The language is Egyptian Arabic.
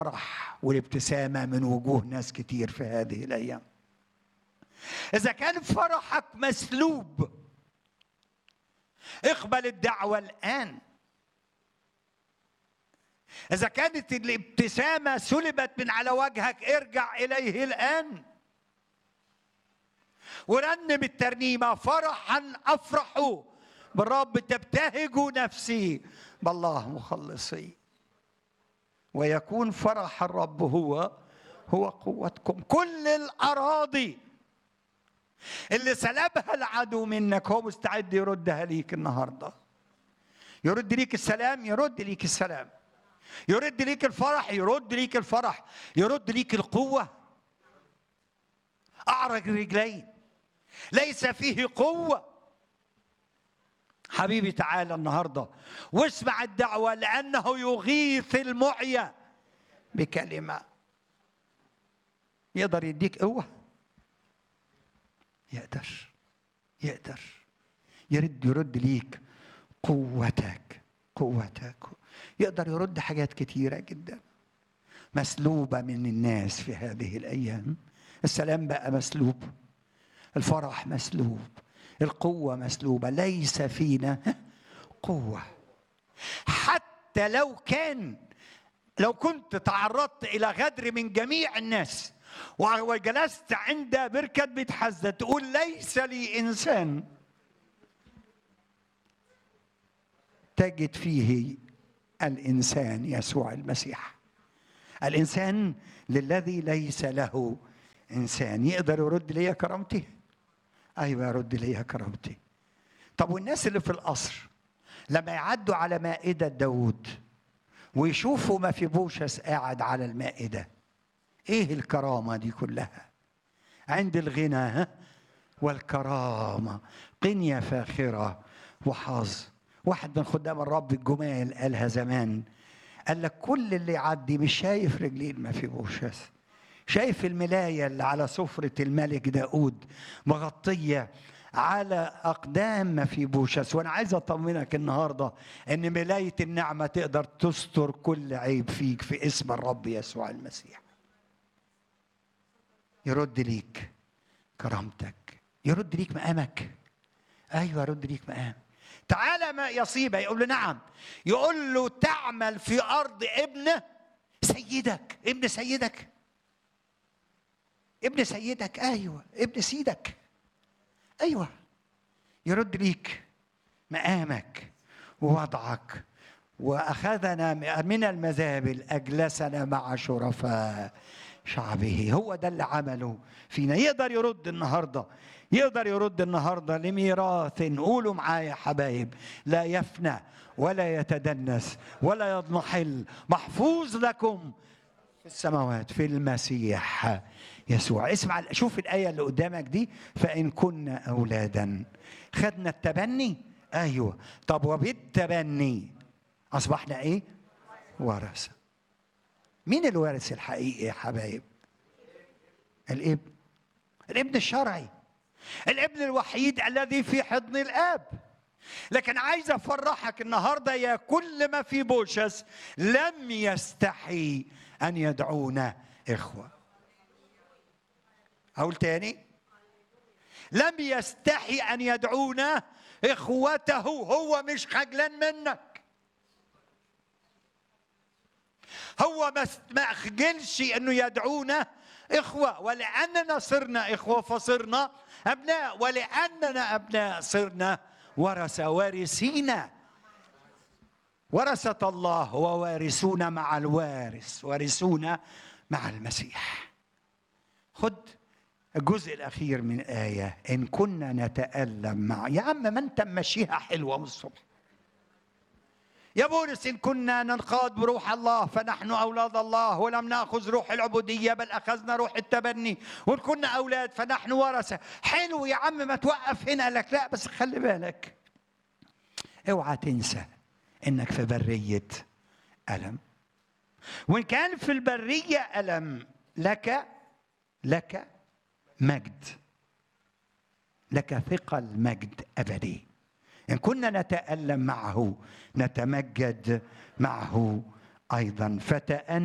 الفرح والابتسامة من وجوه ناس كتير في هذه الأيام إذا كان فرحك مسلوب اقبل الدعوة الآن إذا كانت الابتسامة سلبت من على وجهك ارجع إليه الآن ورنم الترنيمة فرحا أفرح بالرب تبتهج نفسي بالله مخلصي ويكون فرح الرب هو هو قوتكم كل الأراضي اللي سلبها العدو منك هو مستعد يردها ليك النهارده يرد ليك السلام يرد ليك السلام يرد ليك الفرح يرد ليك الفرح يرد ليك القوة أعرج رجلين ليس فيه قوة حبيبي تعالى النهاردة واسمع الدعوة لأنه يغيث المعيا بكلمة يقدر يديك قوة يقدر يقدر يرد يرد ليك قوتك قوتك يقدر يرد حاجات كتيرة جدا مسلوبة من الناس في هذه الأيام السلام بقى مسلوب الفرح مسلوب القوة مسلوبة ليس فينا قوة حتى لو كان لو كنت تعرضت إلى غدر من جميع الناس وجلست عند بركة بيت حزة تقول ليس لي إنسان تجد فيه الإنسان يسوع المسيح الإنسان للذي ليس له إنسان يقدر يرد لي كرامتي أيوة يرد لي كرامتي طب والناس اللي في القصر لما يعدوا على مائدة داود ويشوفوا ما في بوشس قاعد على المائدة ايه الكرامة دي كلها عند الغنى ها والكرامة قنية فاخرة وحظ واحد من خدام الرب الجمال قالها زمان قال لك كل اللي يعدي مش شايف رجلين ما في بوشس شايف الملاية اللي على سفرة الملك داود مغطية على أقدام ما في بوشس وأنا عايز أطمنك النهاردة إن ملاية النعمة تقدر تستر كل عيب فيك في اسم الرب يسوع المسيح يرد ليك كرامتك يرد ليك مقامك أيوة يرد ليك مقام تعالى ما يصيبه يقول له نعم يقول له تعمل في أرض ابن سيدك ابن سيدك ابن سيدك ايوه ابن سيدك ايوه يرد ليك مقامك ووضعك واخذنا من المذابل اجلسنا مع شرفاء شعبه هو ده اللي عمله فينا يقدر يرد النهارده يقدر يرد النهارده لميراث قولوا معايا حبايب لا يفنى ولا يتدنس ولا يضمحل محفوظ لكم في السماوات في المسيح يسوع اسمع شوف الآية اللي قدامك دي فإن كنا أولادا خدنا التبني أيوة طب وبالتبني أصبحنا إيه ورثة مين الوارث الحقيقي يا حبايب الابن الابن الشرعي الابن الوحيد الذي في حضن الاب لكن عايز افرحك النهارده يا كل ما في بوشس لم يستحي ان يدعونا اخوه اقول تاني لم يستحي ان يدعونا اخوته هو مش خجلان منك هو ما خجلش انه يدعونا اخوه ولاننا صرنا اخوه فصرنا ابناء ولاننا ابناء صرنا ورثه وارثين ورثة الله ووارثون مع الوارث وارثون مع المسيح خد الجزء الأخير من آية إن كنا نتألم مع يا عم ما أنت ماشيها حلوة من الصبح يا بولس إن كنا ننقاد بروح الله فنحن أولاد الله ولم نأخذ روح العبودية بل أخذنا روح التبني وإن كنا أولاد فنحن ورثة حلو يا عم ما توقف هنا قال لك لا بس خلي بالك اوعى تنسى انك في برية ألم وإن كان في البرية ألم لك لك مجد لك ثقل مجد أبدي إن كنا نتألم معه نتمجد معه أيضا فتأن